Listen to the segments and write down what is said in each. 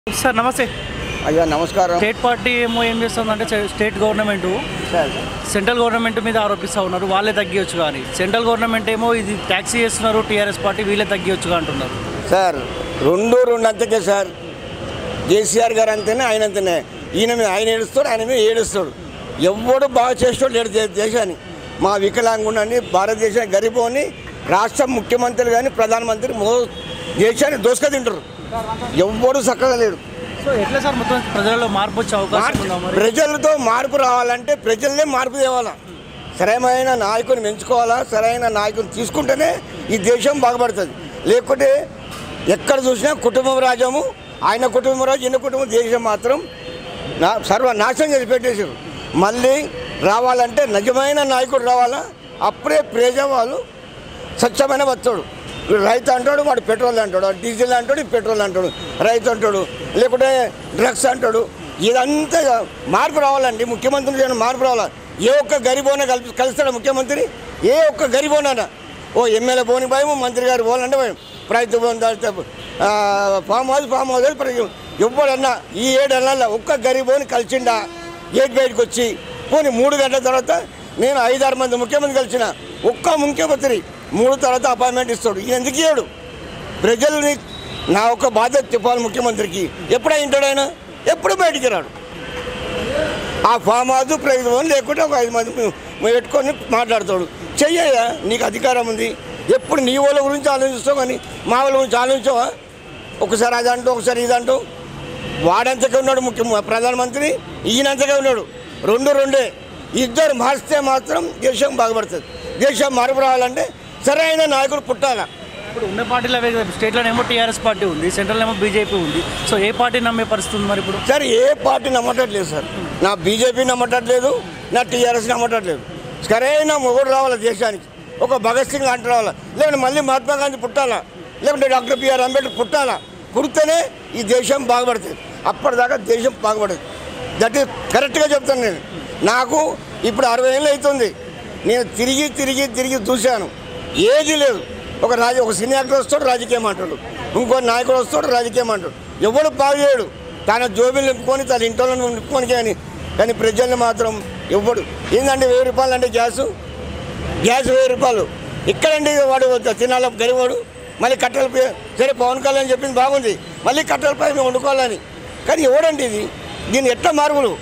Sir నమస్తే అయ్యా నమస్కారం స్టేట్ పార్టీ ఏమో ఏం చేస్తుందంటే చే- state government sir central government మీద ఆరోపిస్తూ ఉన్నారు వాళ్ళే తగ్గియొచ్చు కానీ సెంట్రల్ గవర్నమెంట్ ఏమో ఇది ట్యాక్సీ చేస్తున్నారు టీఆర్ఎస్ పార్టీ వీళ్ళే తగ్గియొచ్చుగా అంటున్నారు సార్ రెండు రెండు అంతకే సార్ కేసీఆర్ గారు అంతేనే ఆయన అంతేనే ఈయన మీద ఆయన ఏడుస్తాడు ఆయన మీద ఏడుస్తాడు ఎవడు బాగా చేస్తాడు లేడు దే- దేశాన్ని మా వికలాంగుని భారతదేశ గరీబోని రాష్ట్ర ముఖ్యమంత్రి కానీ ప్రధానమంత్రి మో దేశాన్ని దోసుక తింటారు ఎవ్వడు చక్కగా లేడు సో ఎట్లా సార్ మొత్తం ప్రజలలో మార్పు వచ్చే అవకాశం మార్పు- ఉందా మరి ప్రజలతో మార్పు రావాలంటే ప్రజలనే మార్పు తేవాలా సరైన నాయకుని ఎంచుకోవాలా సరైన నాయకుని తీసుకుంటేనే ఈ దేశం బాగుపడుతుంది లేకుంటే ఎక్కడ చూసినా కుటుంబం రాజ్యము ఆయన కుటుంబం రాజు ఈయన కుటుంబం దేశం మాత్రం నా సర్వ నాశనం చేసి పెట్టేశారు మళ్ళీ రావాలంటే నిజమైన నాయకుడు రావాలా అప్పుడే ప్రజావాళ్ళు స్వచ్ఛమైన వస్తాడు వీడు రైతు అంటాడు వాడు పెట్రోల్ అంటాడు వాడు డీజిల్ అంటాడు ఈ పెట్రోల్ అంటాడు రైతు అంటాడు లేకుంటే డ్రగ్స్ అంటాడు ఇదంతా మార్పు రావాలండి ముఖ్యమంత్రి చేయడం మార్పు రావాలా ఏ ఒక్క గరిబోన కలిపి కలుస్తాడు ముఖ్యమంత్రి ఏ ఒక్క గరిబోనన్నా ఓ ఎమ్మెల్యే పోని భయం మంత్రి గారు పోవాలంటే భయం రైతు భవన్ దాటితే ఆ, ఫామ్ హౌస్ ఫామ్ హౌస్ ప్రతి ఎవ్వడన్నా ఈ ఏడు నెలల్లో ఒక్క గరిబోని కలిసిండా గేట్ బయటకు వచ్చి పోనీ మూడు గంటల తర్వాత నేను ఐదారు మంది ముఖ్యమంత్రి కలిసిన ఒక్క ముఖ్యమంత్రి మూడు తర్వాత అపాయింట్మెంట్ ఇస్తాడు ఈయన ఎందుకు ఇయ్యాడు ప్రజల్ని నా ఒక్క బాధ్యత చెప్పాలి ముఖ్యమంత్రికి ఎప్పుడు అయింటాడు ఆయన ఎప్పుడు బయటికి రాడు ఆ ఫామ్ హౌస్ ప్రభుత్వం లేకుంటే ఒక ఐదు మంది మ- పెట్టుకొని మాట్లాడతాడు చెయ్యయ్యా నీకు అధికారం ఉంది ఎప్పుడు నీ వాళ్ళ గురించి ఆలోచిస్తావు కానీ మా వాళ్ళ గురించి ఆలోచించావా ఒకసారి అది అంటూ ఒకసారి ఇది అంటూ వాడంతకే ఉన్నాడు ముఖ్య ప్రధానమంత్రి ఈయనంతకే ఉన్నాడు రెండు రెండే ఇద్దరు మారిస్తే మాత్రం దేశం బాగుపడుతుంది దేశం మార్పు రావాలంటే సరైన నాయకుడు పుట్టాలా ఇప్పుడు ఉన్న పార్టీలు అవే కదా స్టేట్లో ఏమో టీఆర్ఎస్ పార్టీ ఉంది సెంట్రల్ ఏమో బీజేపీ ఉంది సో ఏ పార్టీ నమ్మే పరిస్థితి ఉంది మరి ఇప్పుడు సార్ ఏ పార్టీ నమ్మటట్లేదు సార్ నా బీజేపీ నమ్మటట్లేదు నా టీఆర్ఎస్ నమ్మటట్లేదు సరైన మొగుడు రావాలి దేశానికి ఒక భగత్ సింగ్ లాంటి రావాలా లేకుంటే మళ్ళీ మహాత్మా గాంధీ పుట్టాలా లేకుంటే డాక్టర్ బిఆర్ అంబేద్కర్ పుట్టాలా పుడితేనే ఈ దేశం బాగుపడుతుంది అప్పటిదాకా దేశం బాగుపడదు దట్ ఈస్ కరెక్ట్గా చెప్తాను నేను నాకు ఇప్పుడు అరవై ఏళ్ళు అవుతుంది నేను తిరిగి తిరిగి తిరిగి చూశాను ఏది లేదు ఒక రాజ ఒక సినీ యాక్టర్ వస్తాడు రాజకీయం అంటాడు ఇంకో నాయకుడు వస్తాడు రాజకీయం అంటాడు ఎవడు బాగు చేయడు తన జోబీలు నింపుకొని తన ఇంట్లో నింపుకొని కానీ కానీ ప్రజల్ని మాత్రం ఇవ్వడు ఏంటంటే వెయ్యి రూపాయలు అంటే గ్యాసు గ్యాస్ వెయ్యి రూపాయలు ఇక్కడండి వాడు తినాల గరివాడు మళ్ళీ కట్టెల పై- సరే పవన్ కళ్యాణ్ చెప్పింది బాగుంది మళ్ళీ కట్టెల పై మేము వండుకోవాలని కానీ ఎవడండి ఇది దీన్ని ఎట్లా మార్పులు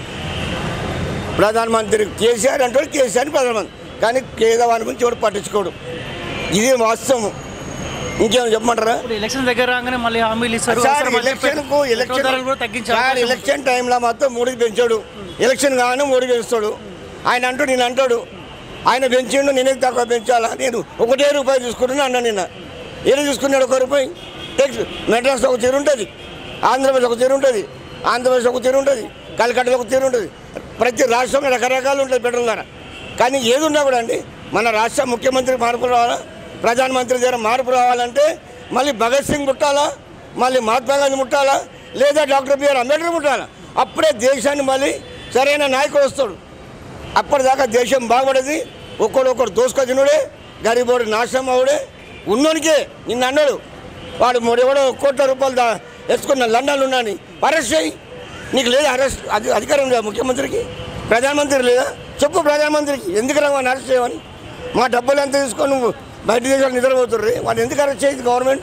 ప్రధానమంత్రి కేసీఆర్ అంటాడు కేసీఆర్ ప్రధానమంత్రి కానీ పేదవాని గురించి ఎవడు పట్టించుకోడు ఇది వాస్తవం ఇంకేమైనా చెప్పమంటారా ఇప్పుడు ఎలక్షన్ దగ్గర రాగానే మళ్ళీ హామీలు ఇస్తారు సార్ అవసరం అయితే ఎలక్షన్ కు పెట్రోల్ ఎలక్షన్ ధరలు కూడా తగ్గించే సార్ అవకాశం ఉంది. ఎలక్షన్ టైంలో మాత్రం మూడుకి పెంచాడు ఎలక్షన్ కాగానే మూడు పెంచుతాడు ఆయన అంటూ నేను అంటాడు ఆయన పెంచిండు నేనే తక్కువ పెంచాలా నేను ఒకటే రూపాయి తీసుకుంటున్నా అన్న నిన్న ఏది తీసుకున్నాడు ఒక రూపాయి టెక్స్ మెడ్రాస్ ఒక తీరు ఉంటుంది ఆంధ్రప్రదేశ్ ఒక తీరు ఉంటుంది ఆంధ్రప్రదేశ్ ఒక తీరు ఉంటుంది కలకట్టలో ఒక తీరు ఉంటుంది ప్రతి రాష్ట్రంలో రకరకాలు ఉంటుంది పెట్రోల్ ధర కానీ ఏది ఉన్నా కూడా అండి మన రాష్ట్ర ముఖ్యమంత్రి మార్పు రావాలా ప్రధానమంత్రి దగ్గర మార్పు రావాలంటే మళ్ళీ భగత్ సింగ్ పుట్టాలా మళ్ళీ మహాత్మా గాంధీ ముట్టాలా లేదా డాక్టర్ బిఆర్ అంబేద్కర్ ముట్టాలా అప్పుడే దేశాన్ని మళ్ళీ సరైన నాయకుడు వస్తాడు అప్పటిదాకా దేశం బాగుపడేది ఒక్కడు ఒకడు దోసుక తినుడే గరీబోడు నాశనం అవుడే ఉన్నోనికే నిన్న అన్నాడు వాడు ఎవడో కోట్ల రూపాయలు దా వేసుకున్న లండన్లో ఉన్నాని అరెస్ట్ చేయి నీకు లేదా అరెస్ట్ అది అధికారం లేదా ముఖ్యమంత్రికి ప్రధానమంత్రి లేదా చెప్పు ప్రధానమంత్రికి ఎందుకు రా వాడిని అరెస్ట్ చేయమని మా డబ్బులు ఎంత తీసుకొని నువ్వు బయట దేశాలు నిద్రపోతుర్రి వాడిని ఎందుకు అరెస్ట్ చేయదు గవర్నమెంట్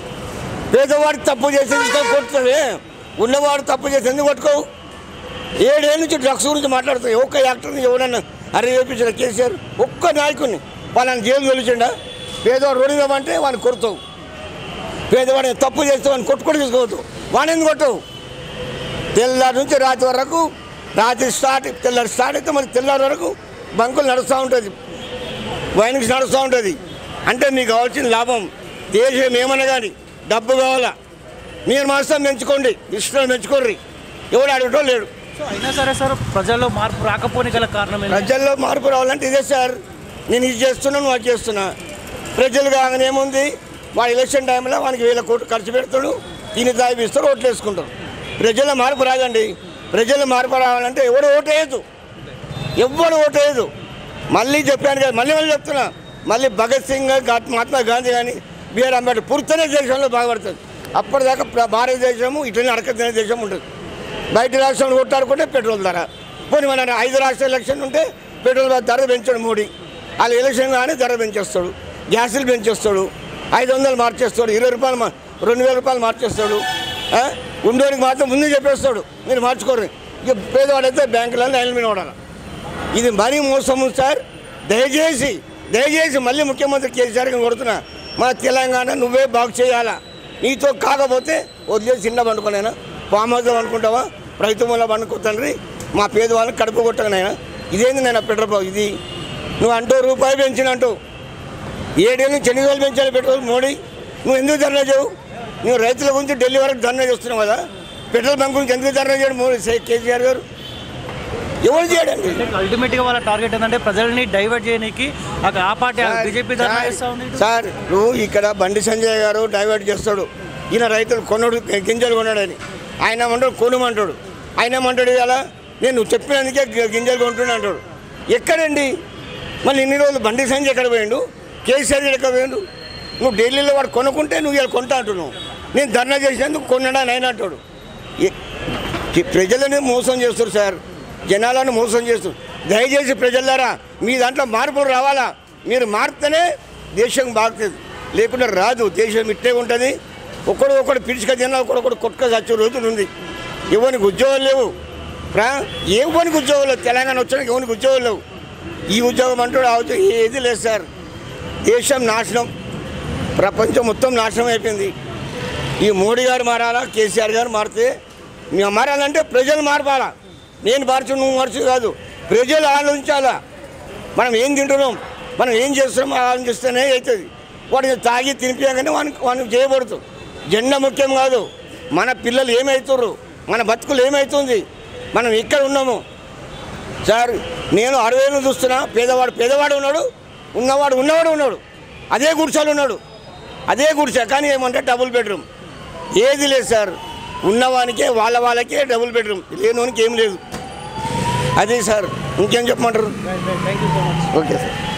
పేదవాడు తప్పు చేసి తీసుకొని కొట్టుతావే ఉన్నవాడు తప్పు చేసి ఎందుకు కొట్టుకోవు ఏడేళ్ళ నుంచి డ్రగ్స్ గురించి మాట్లాడుతాయి ఒక్క యాక్టర్ని ఎవరన్నా అరే వేపించిన కేసీఆర్ ఒక్క నాయకుడిని వాళ్ళని జైలు తొలిచిండా పేదవాడు రోడ్డు ఇవ్వమంటే వాడిని కొడతావు పేదవాడిని తప్పు చేస్తే వాడిని కొట్టుకొని తీసుకోవద్దు వాడిని ఎందుకు కొట్టవు తెల్లారి నుంచి రాత్రి వరకు రాత్రి స్టార్ట్ తెల్లారి స్టార్ట్ అయితే మరి తెల్లారి వరకు బంకులు నడుస్తూ ఉంటుంది వైనింగ్స్ నడుస్తూ ఉంటుంది అంటే మీకు కావాల్సిన లాభం దేశం ఏమన్నా కానీ డబ్బు కావాలా మీరు మాత్రం పెంచుకోండి ఇష్టం పెంచుకోర్రి ఎవడు అడగటం లేడు సో అయినా సరే సార్ ప్రజల్లో మార్పు రాకపోని గల కారణం ఏంటి? ప్రజల్లో మార్పు రావాలంటే ఇదే సార్ నేను ఇది చేస్తున్నా నువ్వు అది చేస్తున్నా ప్రజలు కాగానే ఏముంది వాడు ఎలక్షన్ టైంలో వానికి వేల కోట్లు ఖర్చు పెడతాడు తిని తాగిపిస్తాడు ఓట్లు వేసుకుంటాడు ప్రజల మార్పు రాదండి ప్రజల మార్పు రావాలంటే ఎవడు ఓటేయదు ఎవ్వడు ఓటేయదు మళ్ళీ చెప్పాను కదా మళ్ళీ మళ్ళీ చెప్తున్నా మళ్ళీ భగత్ సింగ్ గా- మహాత్మా గాంధీ కానీ బిఆర్ అంబేద్కర్ పుర్తనే దేశంలో బాగుపడుతుంది అప్పటిదాకా ప్ర- భారతదేశము ఇట్లనే అడకతినే దేశం ఉంటుంది బయట రాష్ట్రాలు కొట్టాడుకుంటే పెట్రోల్ ధర పోనీ మన ఐదు రాష్ట్ర ఎలక్షన్ ఉంటే పెట్రోల్ ధర పెంచాడు మోడీ వాళ్ళు ఎలక్షన్ కానీ ధర పెంచేస్తాడు గ్యాసులు పెంచేస్తాడు ఐదు వందలు మార్చేస్తాడు ఇరవై రూపాయలు మా- రెండు వేల రూపాయలు మార్చేస్తాడు ఆ? ఉండేవాడికి మాత్రం ముందే చెప్పేస్తాడు మీరు మార్చుకోరు ఇక పేదవాడైతే బ్యాంకులలో లైన్ మీద ఉండాలి ఇది మరీ మోసము సార్ దయచేసి దయచేసి మళ్ళీ ముఖ్యమంత్రి కేసీఆర్ గారిని కొడుతున్నా మన తెలంగాణ నువ్వే బాగు చేయాలా నీతో కాకపోతే వదిలేసి చిన్న పండుకొనైనా ఫామ్ హౌస్లో అనుకుంటావా రైతు మూల పండుకో తండ్రి మా పేదవాళ్ళని కడుపు కొట్టకనైనా ఇదేంది నేను పెట్రోల్ బాబు ఇది నువ్వు అంటూ రూపాయి పెంచినంటూ ఏడేళ్ళు నుంచి ఎన్ని రోజులు పెంచాలి పెట్రోల్ మోడీ నువ్వు ఎందుకు ధర్నా చేయవు నువ్వు రైతుల గురించి ఢిల్లీ వరకు ధర్నా చేస్తున్నావు కదా పెట్రోల్ బంక్ గురించి ఎందుకు ధర్నా చేయడు మోడీ కేసీఆర్ గారు ఎవరు చేయడండి అల్టిమేట్ గా వాళ్ళ టార్గెట్ ఏంటంటే ప్రజల్ని డైవర్ట్ చేయడానికి అక్కడ ఆ పార్టీ బీజేపీ ధర్నా సార్, చేస్తా ఉంది ఇటు. సార్ నువ్వు ఇక్కడ బండి సంజయ్ గారు డైవర్ట్ చేస్తాడు ఈయన రైతులు కొనడు గింజలు కొన్నాడని ఆయన ఏమంటాడు కొనుమంటాడు ఆయన ఏమంటాడు ఇలా నేను చెప్పినందుకే గి- గింజలు కొంటున్నా అంటాడు ఎక్కడండి మళ్ళీ ఇన్ని రోజులు బండి సంజయ్ ఎక్కడ పోయిండు కేసీఆర్ ఎక్కడ పోయిండు నువ్వు ఢిల్లీలో వాడు కొనుక్కుంటే నువ్వు ఇలా కొంటా అంటున్నావు నేను ధర్నా చేసినందుకు కొన్నాడా ఆయన అంటాడు ఎ- ఈ ప్రజలని మోసం చేస్తారు సార్ జనాలను మోసం చేస్తారు దయచేసి ప్రజలారా మీ దాంట్లో మార్పులు రావాలా మీరు మారితేనే దేశం బాగుతుంది లేకుండా రాదు దేశం ఇట్టే ఉంటుంది ఒకడు ఒకడు పిలుచుక తిన్నా ఒకడొకడు కొట్టుక చచ్చే రోజులు ఉంది ఎవరికి ఉద్యోగాలు లేవు రా ఎవరికి ఉద్యోగాలు లేవు తెలంగాణ వచ్చాక ఎవరికి ఉద్యోగాలు లేవు ఈ ఉద్యోగం అంటాడు ఆ ఉద్యోగం ఏది లేదు సార్ దేశం నాశనం ప్రపంచం మొత్తం నాశనం అయిపోయింది ఈ మోడీ గారు మారాలా కేసీఆర్ గారు మారితే మేము మారాలంటే ప్రజలు మారపాలా నేను మార్చు నువ్వు మార్చు కాదు ప్రజలు ఆలోచించాలా మనం ఏం తింటున్నాం మనం ఏం చేస్తున్నాం ఆలోచిస్తేనే అవుతుంది వాడిని తాగి తినిపించగానే వానికి వానికి చేయబడుతుంది జెండా ముఖ్యం కాదు మన పిల్లలు ఏమవుతుర్రు మన బతుకులు ఏమవుతుంది మనం ఇక్కడ ఉన్నాము సార్ నేను అరవేలు చూస్తున్నా పేదవాడు పేదవాడు ఉన్నాడు ఉన్నవాడు ఉన్నవాడు ఉన్నాడు అదే గుడిసెలు ఉన్నాడు అదే గుడిసె కానీ ఏమంటే డబుల్ బెడ్రూమ్ ఏది లేదు సార్ ఉన్నవానికే వాళ్ళ వాళ్ళకే డబుల్ బెడ్రూమ్ లేనివానికి ఏం లేదు అదే సార్ ఇంకేం చెప్పమంటారు thank you so much okay sir